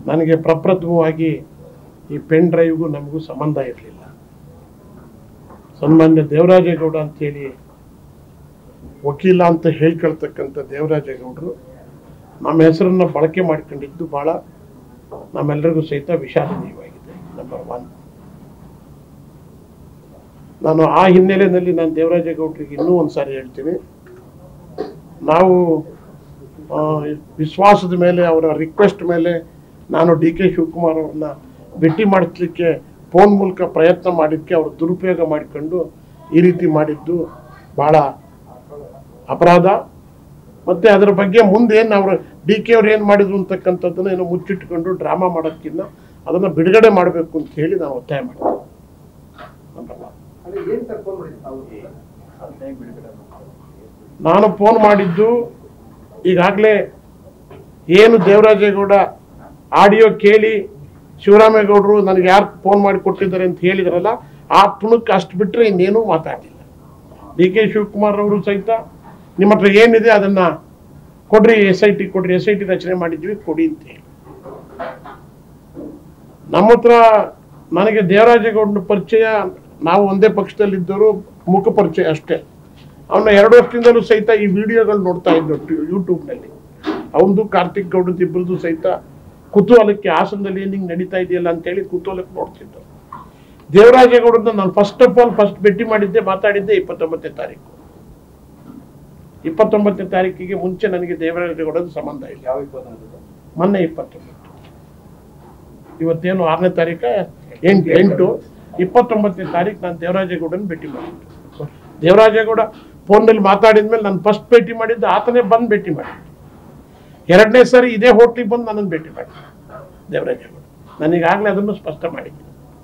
ನನಗೆ ಪ್ರಪ್ರಥಮವಾಗಿ ಈ ಪೆನ್ ಡ್ರೈವ್ಗೂ ನಮಗೂ ಸಂಬಂಧ ಇರಲಿಲ್ಲ ಸನ್ಮಾನ್ಯ ದೇವರಾಜೇಗೌಡ ಅಂತೇಳಿ ವಕೀಲ ಅಂತ ಹೇಳ್ಕೊಳ್ತಕ್ಕಂಥ ದೇವರಾಜೇಗೌಡರು ನಮ್ಮ ಹೆಸರನ್ನ ಬಳಕೆ ಮಾಡ್ಕೊಂಡಿದ್ದು ಭಾಳ ನಮ್ಮೆಲ್ಲರಿಗೂ ಸಹಿತ ವಿಷಾದನೀಯವಾಗಿದೆ ನಂಬರ್ ಒನ್ ನಾನು ಆ ಹಿನ್ನೆಲೆಯಲ್ಲಿ ನಾನು ದೇವರಾಜೇಗೌಡರಿಗೆ ಇನ್ನೂ ಒಂದು ಸಾರಿ ಹೇಳ್ತೀನಿ ನಾವು ಆ, ವಿಶ್ವಾಸದ ಮೇಲೆ ಅವರ ರಿಕ್ವೆಸ್ಟ್ ಮೇಲೆ ನಾನು ಡಿ ಕೆ ಶಿವಕುಮಾರ್ ಅವ್ರನ್ನ ಭೇಟಿ ಮಾಡಿಸ್ಲಿಕ್ಕೆ ಫೋನ್ ಮೂಲಕ ಪ್ರಯತ್ನ ಮಾಡಿದ್ದಕ್ಕೆ ಅವರು ದುರುಪಯೋಗ ಮಾಡಿಕೊಂಡು ಈ ರೀತಿ ಮಾಡಿದ್ದು ಭಾಳ ಅಪರಾಧ ಮತ್ತೆ ಅದರ ಬಗ್ಗೆ ಮುಂದೆ ಏನು ಅವರು ಡಿ ಕೆ ಅವ್ರು ಏನು ಮಾಡಿದ್ರು ಅಂತಕ್ಕಂಥದ್ದನ್ನ ಏನೋ ಮುಚ್ಚಿಟ್ಕೊಂಡು ಡ್ರಾಮಾ ಮಾಡೋಕ್ಕಿಂತ ಅದನ್ನು ಬಿಡುಗಡೆ ಮಾಡಬೇಕು ಅಂತ ಹೇಳಿ ನಾವು ಒತ್ತಾಯ ಮಾಡ್ತೀವಿ ನಂಬರ್ ಒನ್. ಅದೇ ಏನ್ ಸರ್ ಫೋನ್ ಮಾಡಿದ್ದು ತಾವು ನಾನು ಫೋನ್ ಮಾಡಿದ್ದು ಈಗಾಗಲೇ ಏನು ದೇವರಾಜೇಗೌಡ ಆಡಿಯೋ ಕೇಳಿ ಶಿವರಾಮೇಗೌಡರು ನನಗೆ ಯಾರು ಫೋನ್ ಮಾಡಿ ಕೊಟ್ಟಿದ್ದಾರೆ ಅಂತ ಹೇಳಿದ್ರಲ್ಲ ಆ ತುಣುಕ್ ಅಷ್ಟು ಬಿಟ್ಟರೆ ಇನ್ನೇನೂ ಮಾತಾಡಲಿಲ್ಲ ಡಿ ಕೆ ಶಿವಕುಮಾರ್ ಅವರು ಸಹಿತ ನಿಮ್ಮ ಹತ್ರ ಏನಿದೆ ಅದನ್ನ ಕೊಡ್ರಿ ಎಸ್ ಐ ಟಿ ಕೊಡ್ರಿ ಎಸ್ ಐ ಟಿ ರಚನೆ ಮಾಡಿದ್ವಿ ಕೊಡಿ ಅಂತ ಹೇಳಿ ನಮ್ಮ ಹತ್ರ ನನಗೆ ದೇವರಾಜೇಗೌಡನ ಪರಿಚಯ ನಾವು ಒಂದೇ ಪಕ್ಷದಲ್ಲಿದ್ದರು ಮುಖ ಪರಿಚಯ ಅಷ್ಟೇ ಅವನ ಎರಡು ವರ್ಷದಿಂದಲೂ ಸಹಿತ ಈ ವಿಡಿಯೋಗಳು ನೋಡ್ತಾ ಇದ್ದು ಯೂಟ್ಯೂಬ್ನಲ್ಲಿ ಅವನದು ಕಾರ್ತಿಕ್ ಗೌಡದ್ದು ಇಬ್ಬರದು ಸಹಿತ ಕುತೂಹಲಕ್ಕೆ ಹಾಸನದಲ್ಲಿ ಏನು ಹಿಂಗೆ ನಡೀತಾ ಇದೆಯಲ್ಲ ಅಂತೇಳಿ ಕುತೂಹಲಕ್ಕೆ ನೋಡ್ತಿದ್ದು ದೇವರಾಜೇಗೌಡರನ್ನ ನಾನು ಫಸ್ಟ್ ಆಫ್ ಆಲ್ ಫಸ್ಟ್ ಭೇಟಿ ಮಾಡಿದ್ದೆ ಮಾತಾಡಿದ್ದೆ ಇಪ್ಪತ್ತೊಂಬತ್ತನೇ ತಾರೀಕು ಇಪ್ಪತ್ತೊಂಬತ್ತನೇ ತಾರೀಕಿಗೆ ಮುಂಚೆ ನನಗೆ ದೇವರಾಜೇಗೌಡದ ಸಂಬಂಧ ಇಲ್ಲ ಯಾವ ಇಪ್ಪತ್ತೊಂಬತ್ತು ಮೊನ್ನೆ ಇಪ್ಪತ್ತೊಂಬತ್ತು ಇವತ್ತೇನು ಆರನೇ ತಾರೀಕ ಎಂಟು ಎಂಟು ಇಪ್ಪತ್ತೊಂಬತ್ತನೇ ತಾರೀಕು ನಾನು ದೇವರಾಜೇಗೌಡನ ಭೇಟಿ ಮಾಡಿದ್ದು ದೇವರಾಜೇಗೌಡ ಫೋನಲ್ಲಿ ಮಾತಾಡಿದ್ಮೇಲೆ ನಾನು ಫಸ್ಟ್ ಭೇಟಿ ಮಾಡಿದ್ದು ಆತನೇ ಬಂದು ಭೇಟಿ ಮಾಡಿದ್ದು ಎರಡನೇ ಸಾರಿ ಇದೇ ಹೋಟ್ಲಿಗೆ ಬಂದು ನನ್ನನ್ನು ಭೇಟಿ ಮಾಡಿ ದೇವರಾಜೇಗೌಡ ನನಗಾಗಲೇ ಅದನ್ನು ಸ್ಪಷ್ಟ ಮಾಡಿದ್ದೀನಿ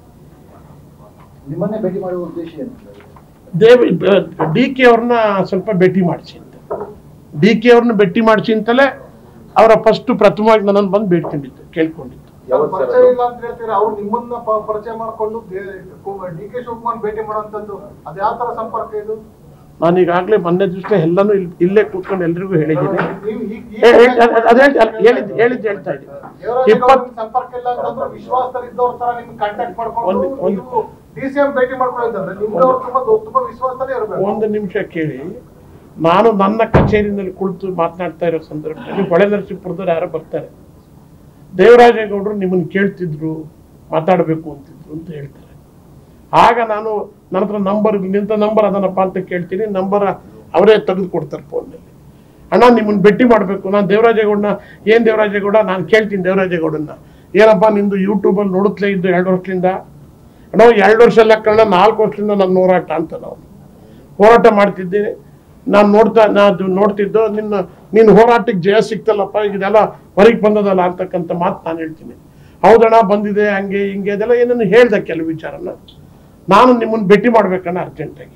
ನಿಮ್ಮನ್ನೇ ಭೇಟಿ ಮಾಡುವ ಉದ್ದೇಶ ಏನು ದೇವ್ ಡಿ ಕೆ ಅವ್ರನ್ನ ಸ್ವಲ್ಪ ಭೇಟಿ ಮಾಡಿಸಿ ಅಂತ ಡಿ ಕೆ ಅವ್ರನ್ನ ಭೇಟಿ ಮಾಡಿಸಿ ಅಂತಲೇ ಅವರ ಫಸ್ಟ್ ಪ್ರಥಮವಾಗಿ ನನ್ನನ್ನು ಬಂದು ಬೇಡ್ಕೊಂಡಿದ್ದು ಕೇಳ್ಕೊಂಡಿದ್ದು ಯಾವತ್ತು ಸರ್ ಪರಿಚಯ ಇಲ್ಲ ಅಂತ ಹೇಳ್ತೀರಾ ಅವ್ರು ನಿಮ್ಮನ್ನ ಪ- ಪರಿಚಯ ಮಾಡ್ಕೊಂಡು ಡಿ ಕೆ ಶಿವಕುಮಾರ್ ಭೇಟಿ ಮಾಡುವಂತದ್ದು ಅದು ಯಾವ ತರ ಸಂಪರ್ಕ ಇದು ನಾನು ಈಗಾಗಲೇ ಮೊನ್ನೆ ದಿವಸ ಎಲ್ಲನೂ ಇಲ್ಲಿ ಇಲ್ಲೇ ಕೂತ್ಕೊಂಡು ಎಲ್ರಿಗೂ ಹೇಳಿದ್ದೀನಿ ನೀವು ಈ- ಈ- ಏ, ಹೇಳ್- ಅದ್- ಅದ್ ಹೇಳ್- ಅದ್ ಹೇಳಿದ್ದು ಹೇಳಿದ್ದು ಹೇಳ್ತಾ ಇದ್ದೀನಿ ದೇವರಾಜೇಗೌಡ ಇಪ್ಪತ್ ನಿಮ್ಗೆ ಸಂಪರ್ಕ ಇಲ್ಲ ಅಂತಂದ್ರೆ ವಿಶ್ವಾಸದಲ್ಲಿ ಇದ್ದವ್ರ ತರ ನಿಮ್ಗೆ ಕಾಂಟ್ಯಾಕ್ಟ್ ಮಾಡ್ಕೊಂಡು ಒಂದು- ಒಂದು- ನೀವು ಡಿ ಸಿ ಎಂ ಭೇಟಿ ಮಾಡ್ಕೊಂಡಿದ್ದಾರೆ ನಿಮ್ದವ್ರು ತುಂಬಾ ದೊ- ತುಂಬಾ ವಿಶ್ವಾಸದಲ್ಲಿ ಇರಬೇಕು ಒಂದು ನಿಮಿಷ ಕೇಳಿ ನಾನು ನನ್ನ ಕಚೇರಿನಲ್ಲಿ ಕುಳಿತು ಮಾತನಾಡ್ತಾ ಇರೋ ಸಂದರ್ಭದಲ್ಲಿ ಹೊಳೆ ನರಸೀಪುರದವ್ರು ಯಾರೋ ಬರ್ತಾರೆ ದೇವರಾಜೇಗೌಡರು ನಿಮ್ಮನ್ನು ಕೇಳ್ತಿದ್ರು ಮಾತಾಡಬೇಕು ಅಂತಿದ್ರು ಅಂತ ಹೇಳ್ತಾರೆ ಆಗ ನಾನು ನನ್ನ ಹತ್ರ ನಂಬರ್ ನಿಂತ ನಂಬರ್ ಅದನ್ನಪ್ಪ ಅಂತ ಕೇಳ್ತೀನಿ ನಂಬರ್ ಅವರೇ ತೆಗೆದು ಕೊಡ್ತಾರೆ ಫೋನಲ್ಲಿ ಅಣ್ಣ ನಿಮ್ಮನ್ನ ಭೇಟಿ ಮಾಡಬೇಕು ನಾನು ದೇವರಾಜೇಗೌಡನ ಏನು ದೇವರಾಜೇಗೌಡ ನಾನು ಕೇಳ್ತೀನಿ ದೇವರಾಜೇಗೌಡನ್ನ ಏನಪ್ಪ ನಿಂದು ಯೂಟ್ಯೂಬಲ್ಲಿ ನೋಡುತ್ತಲೇ ಇದ್ದು ಎರಡು ವರ್ಷದಿಂದ ಅಣ್ಣ ಎರಡು ವರ್ಷ ಎಲ್ಲ ಕಣ್ಣ ನಾಲ್ಕು ವರ್ಷದಿಂದ ನನ್ನ ಹೋರಾಟ ಅಂತ ನಾವು ಹೋರಾಟ ಮಾಡ್ತಿದ್ದೀನಿ ನಾನು ನೋಡ್ತಾ ನಾನು ನೋಡ್ತಿದ್ದು ನಿನ್ನ ನಿನ್ನ ಹೋರಾಟಕ್ಕೆ ಜಯ ಸಿಕ್ತಲ್ಲಪ್ಪ ಈಗ ಇದೆಲ್ಲ ಹೊರಗೆ ಬಂದದಲ್ಲ ಅಂತಕ್ಕಂಥ ಮಾತು ನಾನು ಹೇಳ್ತೀನಿ ಹೌದಣ್ಣ ಬಂದಿದೆ ಹಂಗೆ ಹಿಂಗೆ ಅದೆಲ್ಲ ಏನೇನು ಹೇಳ್ದೆ ಕೆಲವು ವಿಚಾರನ ನಾನು ನಿಮ್ಮನ್ನು ಭೇಟಿ ಮಾಡ್ಬೇಕಣ್ಣ ಅರ್ಜೆಂಟಾಗಿ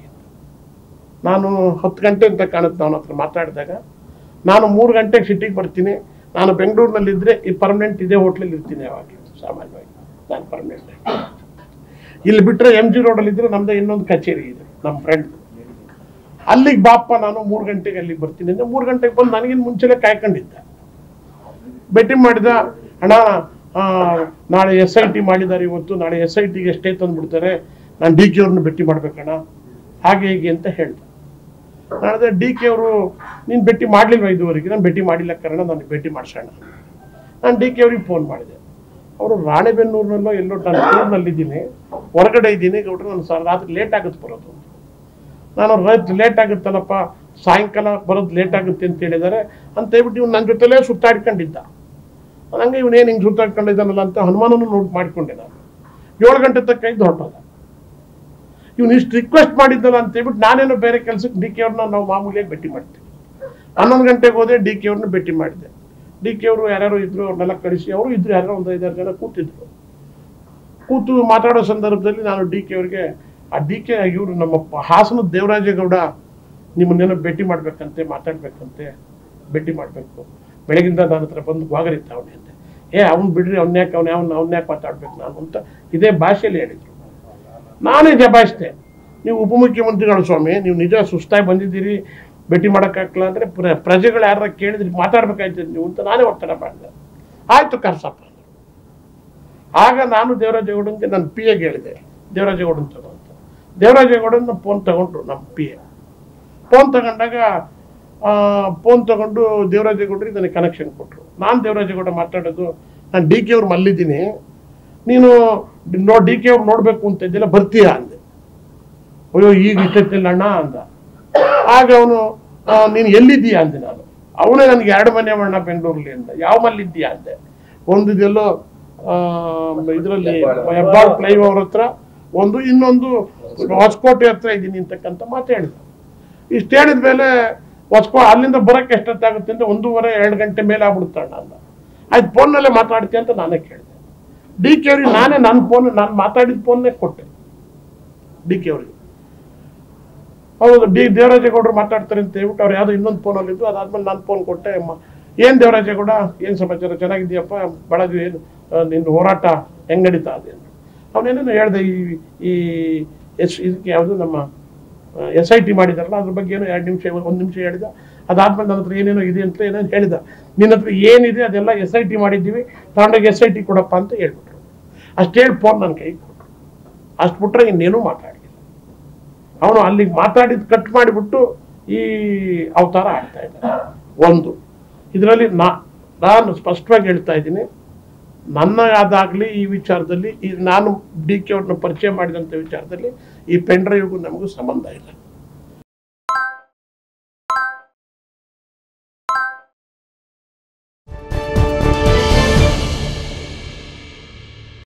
ನಾನು ಹತ್ತು ಗಂಟೆ ಅಂತ ಕಾಣುತ್ತೆ ಅವನ ಹತ್ರ ಮಾತಾಡಿದಾಗ ನಾನು ಮೂರು ಗಂಟೆಗೆ ಸಿಟಿಗೆ ಬರ್ತೀನಿ ನಾನು ಬೆಂಗಳೂರಿನಲ್ಲಿದ್ದರೆ ಈ ಪರ್ಮನೆಂಟ್ ಇದೇ ಹೋಟ್ಲಲ್ಲಿ ಇರ್ತೀನಿ ಯಾವಾಗ ಸಾಮಾನ್ಯವಾಗಿ ನಾನು ಪರ್ಮನೆಂಟ್ ಇಲ್ಲಿ ಬಿಟ್ಟರೆ ಎಮ್ ಜಿ ರೋಡಲ್ಲಿ ಇದ್ರೆ ನಮ್ದು ಇನ್ನೊಂದು ಕಚೇರಿ ಇದೆ ನಮ್ಮ ಫ್ರೆಂಡ್ ಅಲ್ಲಿಗೆ ಬಾಪ್ಪ ನಾನು ಮೂರು ಗಂಟೆಗೆ ಅಲ್ಲಿಗೆ ಬರ್ತೀನಿ ಅಂದ್ರೆ ಮೂರು ಗಂಟೆಗೆ ಬಂದು ನನಗಿನ್ ಮುಂಚೆನೆ ಕಾಯ್ಕೊಂಡಿದ್ದೆ ಭೇಟಿ ಮಾಡಿದ ಅಣ್ಣ ಆ, ನಾಳೆ ಎಸ್ ಐ ಟಿ ಮಾಡಿದ್ದಾರೆ ಇವತ್ತು ನಾಳೆ ಎಸ್ ಐ ಟಿಗೆ ಸ್ಟೇ ತಂದುಬಿಡ್ತಾರೆ ನಾನು ಡಿ ಕೆ ಅವ್ರನ್ನ ಭೇಟಿ ಮಾಡ್ಬೇಕಣ್ಣ ಹಾಗೆ ಹೀಗೆ ಅಂತ ಹೇಳ್ದೆ ನಾಳೆ ಡಿ ಕೆ ಅವರು ನೀನು ಭೇಟಿ ಮಾಡಲಿಲ್ವ ಇದುವರೆಗೆ ನಾನು ಭೇಟಿ ಮಾಡಿಲ್ಲ ಕಾರಣ ನನಗೆ ಭೇಟಿ ಮಾಡಿಸೋಣ ನಾನು ಡಿ ಕೆ ಅವ್ರಿಗೆ ಫೋನ್ ಮಾಡಿದೆ ಅವರು ರಾಣೆಬೆನ್ನೂರಿನಲ್ಲೋ ಎಲ್ಲೋ ನಾನು ಟೂರ್ನಲ್ಲಿದ್ದೀನಿ ಹೊರಗಡೆ ಇದ್ದೀನಿ ಗೌಡ್ರು ನಾನು ಸ- ರಾತ್ರಿ ಲೇಟ್ ಆಗುತ್ತೆ ಬರೋದು ನಾನು ರೈತ ಲೇಟ್ ಆಗುತ್ತಲ್ಲಪ್ಪ ಸಾಯಂಕಾಲ ಬರೋದು ಲೇಟ್ ಆಗುತ್ತೆ ಅಂತ ಹೇಳಿದ್ದಾರೆ ಅಂತ ಹೇಳ್ಬಿಟ್ಟು ಇವ್ನು ನನ್ನ ಜೊತೆಲೇ ಸುತ್ತಾಡ್ಕೊಂಡಿದ್ದ ಹಂಗೆ ಇವನೇನು ಹಿಂಗೆ ಸುತ್ತಾಡ್ಕೊಂಡಿದ್ದಾನಲ್ಲ ಅಂತ ಹನುಮಾನನು ನೋಟ್ ಮಾಡಿಕೊಂಡೆ ನಾನು ಏಳು ಗಂಟೆ ತಕ್ಕ ಇದ್ದು ಹೊರಟೋದ ಇವ್ನು ಇಷ್ಟು ರಿಕ್ವೆಸ್ಟ್ ಮಾಡಿದ್ದಲ್ಲ ಅಂತ ಹೇಳ್ಬಿಟ್ಟು ನಾನೇನೋ ಬೇರೆ ಕೆಲಸಕ್ಕೆ ಡಿ ಕೆ ಅವ್ರನ್ನ ನಾವು ಮಾಮೂಲಿಯಾಗಿ ಭೇಟಿ ಮಾಡ್ತೀವಿ ಹನ್ನೊಂದು ಗಂಟೆಗೆ ಹೋದೆ ಡಿ ಕೆ ಅವ್ರನ್ನ ಭೇಟಿ ಮಾಡಿದೆ ಡಿ ಕೆ ಅವರು ಯಾರ್ಯಾರು ಇದ್ರು ಅವ್ರನ್ನೆಲ್ಲ ಕಳಿಸಿ ಅವರು ಇದ್ರು ಯಾರೋ ಒಂದು ಐದಾರು ಜನ ಕೂತಿದ್ರು ಕೂತು ಮಾತಾಡೋ ಸಂದರ್ಭದಲ್ಲಿ ನಾನು ಡಿ ಕೆ ಅವ್ರಿಗೆ ಆ ಡಿ ಕೆ ಇವರು ನಮ್ಮ ಪ- ಹಾಸನದ ದೇವರಾಜೇಗೌಡ ನಿಮ್ಮನ್ನೇನೋ ಭೇಟಿ ಮಾಡ್ಬೇಕಂತೆ ಮಾತಾಡ್ಬೇಕಂತೆ ಭೇಟಿ ಮಾಡಬೇಕು ಬೆಳಗಿಂದ ನನ್ನ ಹತ್ರ ಬಂದು ಗ್ವಾಗರಿತ್ತ ಅವನೇ ಅಂತೆ ಏ ಅವ್ನು ಬಿಡ್ರಿ ಅವ್ನ್ಯಾಕೆ ಅವ್ನು ಅವ್ನು ಅವ್ನ್ಯಾಕೆ ಮಾತಾಡ್ಬೇಕು ನಾನು ಅಂತ ಇದೇ ಭಾಷೆಯಲ್ಲಿ ಹೇಳಿದ್ರು ನಾನೇ ಜಬಾಯಿಸ್ದೆ ನೀವು ಉಪಮುಖ್ಯಮಂತ್ರಿಗಳು ಸ್ವಾಮಿ ನೀವು ನಿಜ ಸುಸ್ತಾಗಿ ಬಂದಿದ್ದೀರಿ ಭೇಟಿ ಮಾಡೋಕ್ಕಾಗಲ್ಲ ಅಂದರೆ ಪ್ರ ಪ್ರಜೆಗಳು ಯಾರ ಕೇಳಿದ್ರೆ ಮಾತಾಡ್ಬೇಕಾಯ್ತದೆ ನೀವು ಅಂತ ನಾನೇ ಒತ್ತಡ ಮಾಡಿದೆ ಆಯಿತು ಕರ್ಸಪ್ಪ ಅಂದ್ರು. ಆಗ ನಾನು ದೇವರಾಜೇಗೌಡಂಗೆ ನನ್ನ ಪಿ ಎಗೆ ಹೇಳಿದೆ ದೇವರಾಜೇಗೌಡನ್ ತಗೋ ಅಂತ ದೇವರಾಜೇಗೌಡನ ಫೋನ್ ತಗೊಂಡ್ರು ನಮ್ಮ ಪಿ ಎ ಫೋನ್ ತಗೊಂಡಾಗ ಫೋನ್ ತಗೊಂಡು ದೇವರಾಜೇಗೌಡರಿಗೆ ನನಗೆ ಕನೆಕ್ಷನ್ ಕೊಟ್ಟರು ನಾನು ದೇವರಾಜೇಗೌಡ ಮಾತಾಡೋದು ನಾನು ಡಿ ಕೆ ಅವ್ರು ಮಲ್ಲಿದ್ದೀನಿ ನೀನು ನೋ ಡಿ ಕೆ ಅವ್ರು ನೋಡಬೇಕು ಅಂತ ಇದ್ದಿಲ್ಲ ಬರ್ತೀಯಾ ಅಂದೆ ಅಯ್ಯೋ ಈಗ ಇಷ್ಟೊತ್ತಿಲ್ಲ ಅಣ್ಣ ಅಂದ ಆಗ ಅವನು ನೀನು ಎಲ್ಲಿದ್ದೀಯಾ ಅಂದೆ ನಾನು ಅವನೇ ನನಗೆ ಎರಡು ಮನೆ ಅಣ್ಣ ಬೆಂಗಳೂರಲ್ಲಿ ಅಂದ ಯಾವ ಮಲ್ಲಿದ್ದೀಯಾ ಅಂದೆ ಒಂದು ಇದೆಲ್ಲೋ ಇದರಲ್ಲಿ ಹೆಬ್ಬಾಳ್ ಫ್ಲೈಓವರ್ ಹತ್ರ ಒಂದು ಇನ್ನೊಂದು ಹೊಸಕೋಟೆ ಹತ್ರ ಇದ್ದೀನಿ ಅಂತಕ್ಕಂಥ ಮಾತು ಹೇಳಿದ ಇಷ್ಟು ಹೇಳಿದ ಮೇಲೆ ಹೊಸ್ಕೋ ಅಲ್ಲಿಂದ ಬರೋಕ್ಕೆ ಎಷ್ಟೊತ್ತಾಗುತ್ತೆ ಅಂತ ಒಂದೂವರೆ ಎರಡು ಗಂಟೆ ಮೇಲೆ ಆಗ್ಬಿಡುತ್ತಣ್ಣ ಅಂದ ಆಯ್ತು ಫೋನ್ನಲ್ಲೇ ಮಾತಾಡ್ತೀಯ ಅಂತ ನಾನೇ ಕೇಳಿದೆ ಡಿ ಕೆ ಅವ್ರಿಗೆ ನಾನೇ ನನ್ನ ಫೋನ್ ನಾನು ಮಾತಾಡಿದ ಫೋನ್ನೇ ಕೊಟ್ಟೆ ಡಿ ಕೆ ಅವ್ರಿಗೆ ಹೌದು ಡಿ ದೇವರಾಜೇಗೌಡರು ಮಾತಾಡ್ತಾರೆ ಅಂತ ಹೇಳ್ಬಿಟ್ಟು ಅವ್ರು ಯಾವುದೋ ಇನ್ನೊಂದು ಫೋನಲ್ಲಿ ಇದ್ದು ಅದಾದ್ಮೇಲೆ ನಾನು ಫೋನ್ ಕೊಟ್ಟೆ ಅಮ್ಮ ಏನು ದೇವರಾಜೇಗೌಡ ಏನು ಸಮಾಚಾರ ಚೆನ್ನಾಗಿದೆಯಪ್ಪ ಬೆಳಗ್ಗೆ ಏನು ಆ, ನಿನ್ನ ಹೋರಾಟ ಹೆಂಗ್ ನಡೀತಾ ಇದೆ ಅಂತ ಅವನೇನೇನು ಹೇಳ್ದೆ ಈ ಈ ಎಸ್ ಇದಕ್ಕೆ ಯಾವುದು ನಮ್ಮ ಎಸ್ ಐ ಟಿ ಮಾಡಿದಾರಲ್ಲ ಅದ್ರ ಬಗ್ಗೆ ಏನೋ ಎರಡು ನಿಮಿಷ ಒಂದು ನಿಮಿಷ ಹೇಳಿದ ಅದಾದ್ಮೇಲೆ ನನ್ನ ಹತ್ರ ಏನೇನೋ ಇದೆ ಅಂತ ಏನೇನು ಹೇಳಿದ ನಿನ್ನ ಹತ್ರ ಏನಿದೆ ಅದೆಲ್ಲ ಎಸ್ ಐ ಟಿ ಮಾಡಿದ್ದೀವಿ ತಗೊಂಡೋಗಿ ಎಸ್ ಐ ಟಿ ಕೊಡಪ್ಪ ಅಂತ ಹೇಳ್ಬಿಟ್ರು ಅಷ್ಟು ಹೇಳಿ ಫೋನ್ ನನ್ನ ಕೈಗೆ ಕೊಟ್ಟರು ಅಷ್ಟು ಬಿಟ್ರೆ ಇನ್ನೇನೂ ಮಾತಾಡಿಲ್ಲ ಅವನು ಅಲ್ಲಿಗೆ ಮಾತಾಡಿದ್ ಕಟ್ ಮಾಡಿಬಿಟ್ಟು ಈ ಅವತಾರ ಆಡ್ತಾ ಇದ್ದಾನೆ ಒಂದು ಇದರಲ್ಲಿ ನಾ ನಾನು ಸ್ಪಷ್ಟವಾಗಿ ಹೇಳ್ತಾ ಇದ್ದೀನಿ ನನ್ನ ಅದಾಗಲಿ ಈ ವಿಚಾರದಲ್ಲಿ ಈ ನಾನು ಡಿ ಕೆ ಅವ್ರನ್ನ ಪರಿಚಯ ಮಾಡಿದಂಥ ವಿಚಾರದಲ್ಲಿ ಈ ಪೆನ್ ಡ್ರೈವ್ಗೂ ನಮಗೂ ಸಂಬಂಧ ಇಲ್ಲ